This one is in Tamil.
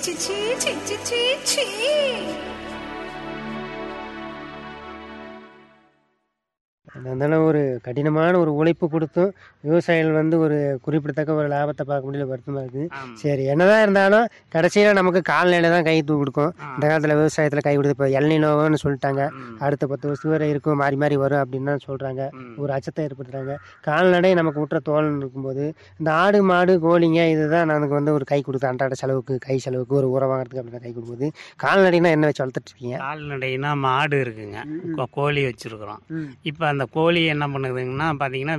சி சி சி சி சி சி அதனால ஒரு கடினமான ஒரு உழைப்பு கொடுத்தும் விவசாயிகள் வந்து ஒரு குறிப்பிடத்தக்க ஒரு லாபத்தை பார்க்க முடியல வருத்தமாக இருக்குது ஆமா. சரி என்னதான் இருந்தாலும் கடைசியில் நமக்கு கால்நிலை தான் கை தூக்கி கொடுக்கும் ஆ. இந்த காலத்தில் விவசாயத்தில் கை கொடுத்து இப்போ எல்நினோன்னு சொல்லிட்டாங்க ம். அடுத்த பத்து வருஷத்துக்கு வரை இருக்கும் மாறி மாறி வரும் அப்படின்னு தான் சொல்கிறாங்க ம். ஒரு அச்சத்தை ஏற்படுத்துறாங்க கால்நடை நமக்கு விட்டுற தோல் இருக்கும்போது இந்த ஆடு மாடு கோழிங்க இதுதான் நமக்கு வந்து ஒரு கை கொடுத்து அன்றாட செலவுக்கு கை செலவுக்கு ஒரு உரம் வாங்குறதுக்கு அப்படி கை கொடுக்கும்போது கால்நடைனா என்ன வச்சு வளர்த்துட்டு இருக்கீங்க கால்நடைனா மாடு இருக்குங்க கோ- கோழி வச்சிருக்கிறோம் ம். இப்போ அந்த கோழி என்ன பண்ணுதுங்கன்னா பார்த்தீங்கன்னா